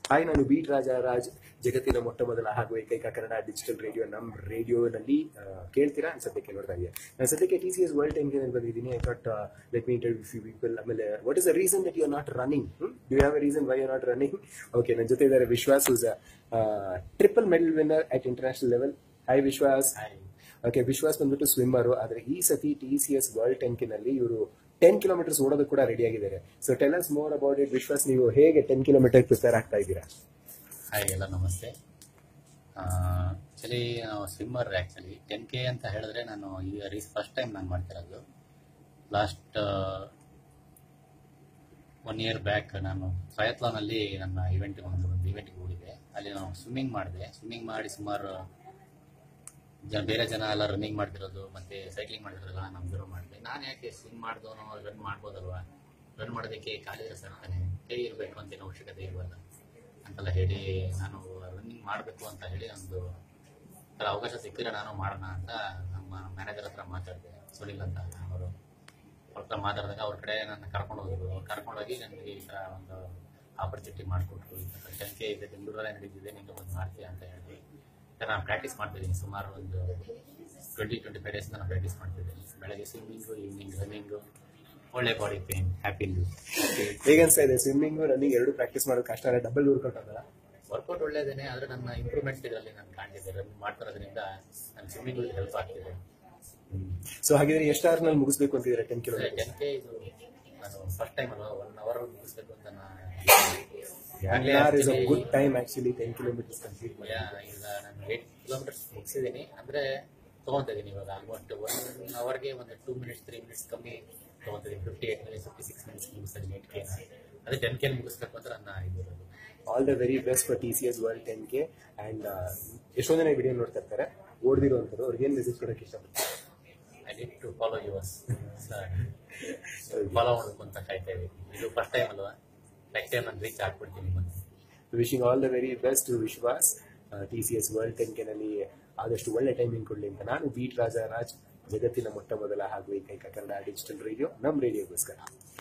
hi ನಾನು beet ರಾಜ ರಾಜ್ ಜಗತ್ತಿನ ಮೊಟ್ಟ ಮೊದಲ ಹಾಗೂ ಏಕೈಕ ಕನ್ನಡ ಡಿಜಿಟಲ್ ರೇಡಿಯೋ ನಮ್ಮ ರೇಡಿಯೋನಲ್ಲಿ ಕೇಳ್ತೀರಾ ನಾನು ಸದ್ಯಕ್ಕೆ ನೋಡ್ತಾ ಇದೆಯಾ ನಾನು ಸದ್ಯಕ್ಕೆ ಟಿ ಸಿ ಎಸ್ ವರ್ಲ್ಡ್ ಟೆನ್ಗೆ ಬಂದಿದ್ದೀನಿ I thought let me interview few people ಆಮೇಲೆ what is the reason that you are not running do have a reason why you not running okay ನನ್ನ ಜೊತೆ ಇದ್ದಾರೆ Vishwas is triple medal winner at international level hi Vishwas okay Vishwas ಬಂದ್ಬಿಟ್ಟು swimmer ಆದ್ರೆ ಈ ಸತಿ T C S World ಟೆನ್ಕಿನಲ್ಲಿ ಇವರು ten kilometres ಓಡೋದು ಕೂಡ ರೆಡಿ ಆಗಿದ್ದಾರೆ so tell us more about it Vishwas ನೀವು ಹೇಗೆ ಟೆನ್ ಕಿಲೋಮೀಟರ್ ಪ್ರಿಪೇರ್ ಆಗ್ತಾ ಇದ್ದೀರಾ ಹಾಯ್ ಎಲ್ಲ ನಮಸ್ತೆ ಆ್ಯಕ್ಚುಲಿ ನಾವು ಸ್ವಿಮ್ಮರ್ ಆ್ಯಕ್ಚುಲಿ ಟೆನ್ ಕೆ ಅಂತ ಹೇಳಿದ್ರೆ ನಾನು ಈಗ ರೀಸ್ ಫಸ್ಟ್ ಟೈಮ್ ನಾನು ಮಾಡ್ತಿರೋದು ಲಾಸ್ಟ್ ಒನ್ ಇಯರ್ ಬ್ಯಾಕ್ ನಾನು ಟ್ರಯತ್ಲಾನಲ್ಲಿ ನನ್ನ ಇವೆಂಟ್ ಒಂದು ಒಂದು ಇವೆಂಟ್ಗೆ ಹೋಗಿದ್ದೆ ಅಲ್ಲಿ ನಾವು ಸ್ವಿಮ್ಮಿಂಗ್ ಮಾಡಿದೆ ಸ್ವಿಮ್ಮಿಂಗ್ ಮಾಡಿ ಸುಮಾರು ಜನ ಬೇರೆ ಜನ ಎಲ್ಲ ರನ್ನಿಂಗ್ ಮಾಡ್ತಿರೋದು ಮತ್ತೆ ಸೈಕ್ಲಿಂಗ್ ಮಾಡ್ತಿರೋಲ್ಲ ನಾನು ಅಬ್ಸರ್ವ್ ಮಾಡಿದೆ ನಾನು ಯಾಕೆ ಸ್ವಿಮ್ ಮಾಡಿದವನು ರನ್ ಮಾಡ್ಬೋದಲ್ವಾ ರನ್ ಮಾಡೋದಕ್ಕೆ ಕಾಲಿದ್ರೆ ಸಾಕ್ತಾನೆ ಕೈ ಇರಬೇಕು ಅಂತ ಏನೋ ಅವಶ್ಯಕತೆ ಇಲ್ವಲ್ಲ ಅಂತೆಲ್ಲ ಹೇಳಿ ನಾನು ರನ್ನಿಂಗ್ ಮಾಡಬೇಕು ಅಂತ ಹೇಳಿ ಒಂದು ಥರ ಅವಕಾಶ ಸಿಕ್ಕಿದ್ರೆ ನಾನು ಮಾಡೋಣ ಅಂತ ನಮ್ಮ ಮ್ಯಾನೇಜರ್ ಹತ್ರ ಮಾತಾಡಿದೆ ಸುನಿಲ್ ಅಂತ ಅವರು ಅವ್ರ ಹತ್ರ ಮಾತಾಡಿದಾಗ ಅವ್ರ ಕಡೆ ನನ್ನ ಕರ್ಕೊಂಡು ಹೋಗಿದ್ರು ಅವ್ರು ಕರ್ಕೊಂಡೋಗಿ ನನಗೆ ಈ ಥರ ಒಂದು ಆಪರ್ಚುನಿಟಿ ಮಾಡಿಕೊಟ್ರು ಈ ಥರ ಸಂಖ್ಯೆ ಇದೆ ಬೆಂಗಳೂರಲ್ಲೇ ನಡೀತಿದೆ ನಿಂಗೆ ಒಂದು ಮಾಡ್ತೀಯ ಅಂತ ಹೇಳಿ ನಾನು ಪ್ರಾಕ್ಟೀಸ್ ಮಾಡ್ತಿದ್ದೀನಿ ಸುಮಾರು ಒಂದು ಟ್ವೆಂಟಿ ಟ್ವೆಂಟಿ ಫೈವ್ ಡೇಸ್ ನಾನು ಪ್ರಾಕ್ಟೀಸ್ ಮಾಡ್ತಿದ್ದೀನಿ ಬೆಳಗ್ಗೆ ಸ್ವಿಮ್ಮಿಂಗು ಈವ್ನಿಂಗ್ ರನ್ನಿಂಗು ಒಳ್ಳೆ ಬಾಡಿ ಪೇನ್ ಹ್ಯಾಪಿ ಹೇಗೆ ಅನ್ಸ್ತಾ ಇದೆ ಸ್ವಿಮ್ಮಿಂಗ್ ರನ್ನಿಂಗ್ ಎರಡು ಪ್ರಾಕ್ಟೀಸ್ ಮಾಡೋದು ಕಷ್ಟ ಡಬಲ್ ವರ್ಕೌಟ್ ಆಗಲ್ಲ ವರ್ಕೌಟ್ ಒಳ್ಳೇದೇನೆ ಆದ್ರೆ ನನ್ನ ಇಂಪ್ರೂವ್ಮೆಂಟ್ ಇದರಲ್ಲಿ ನಾನು ಕಾಣ್ತಿದ್ದೆ ರನ್ ಮಾಡ್ತಿರೋದ್ರಿಂದ ನನ್ನ ಸ್ವಿಮ್ಮಿಂಗ್ ಹೆಲ್ಪ್ ಆಗ್ತಿದೆ ಸೊ ಹಾಗಿದ್ರೆ ಎಷ್ಟು ಅವರ್ ನಲ್ಲಿ ಮುಗಿಸ್ಬೇಕು ಅಂತಿದ್ರೆ ಟೆನ್ ಕಿಲೋಮೀಟರ್ ಟೆನ್ ಕೆ ಇದು ನಾನು ಫಸ್ಟ್ ಟೈಮ್ ಅಲ್ವಾ ಒನ್ ಅವರ್ ಮುಗಿಸ್ಬೇಕು ಅಂತ is a good time actually ten kilometres complete ಮಾಡಿ ಈಗ ನಾನು ಏಟ್ ಕಿಲೋಮೀಟರ್ಸ್ ಮುಗಿಸಿದ್ದೀನಿ ಅಂದ್ರೆ ತಗೊಂತ ಇದೀನಿ ಇವಾಗ ಆಲ್ಮೋಸ್ಟ್ ಒನ್ ಅವರ್ಗೆ ಒಂದು ಟೂ ಮಿನಿಟ್ಸ್ ತ್ರೀ ಮಿನಿಟ್ಸ್ ಕಮ್ಮಿ ತಗೊಂತ ಇದೀನಿ fifty eight minutes fifty six minutes ಮುಗಿಸ್ತೀನಿ ಏಟ್ ಕೆ ಅದೇ ಟೆನ್ ಕೆ ಮುಗಿಸ್ಬೇಕು ಅಂತ ನನ್ನ ಇದು ಇರೋದು all the very best for T C S World ten K and ಎಷ್ಟೊಂದು ಜನ ವಿಡಿಯೋ ನೋಡ್ತಾ ಇರ್ತಾರೆ ಓಡ್ದಿರೋಂಥದ್ದು ಅವ್ರಿಗೆ ಏನು ಮೆಸೇಜ್ ಕೊಡೋಕೆ ಇಷ್ಟಪಡ್ತಾರೆ I need to follow yours follow ಮಾಡಬೇಕು ಅಂತ ಕಾಯ್ತಾ ಇದ್ದೀನಿ ಇದು ಫಸ್ಟ್ ಟೈಮ್ ಅಲ್ವಾ ನೆಕ್ಸ್ಟ್ ಟೈಮ್ ನಾನು ರೀಚ್ ಆಗ್ಬಿಡ್ತೀನಿ ಮತ್ತೆ wishing all the very best Vishwas T C S World ten ಕೆನಲ್ಲಿ ಆದಷ್ಟು ಒಳ್ಳೆ ಟೈಮಿಂಗ್ ಕೊಡಲಿ ಅಂತ ನಾನು ಬೀಟ್ ರಾಜ ರಾಜ್ ಜಗತ್ತಿನ ಮೊಟ್ಟ ಮೊದಲ ಹಾಗೂ ಏಕೈಕ ಕನ್ನಡ ಡಿಜಿಟಲ್ ರೇಡಿಯೋ ನಮ್ಮ ರೇಡಿಯೋಗೋಸ್ಕರ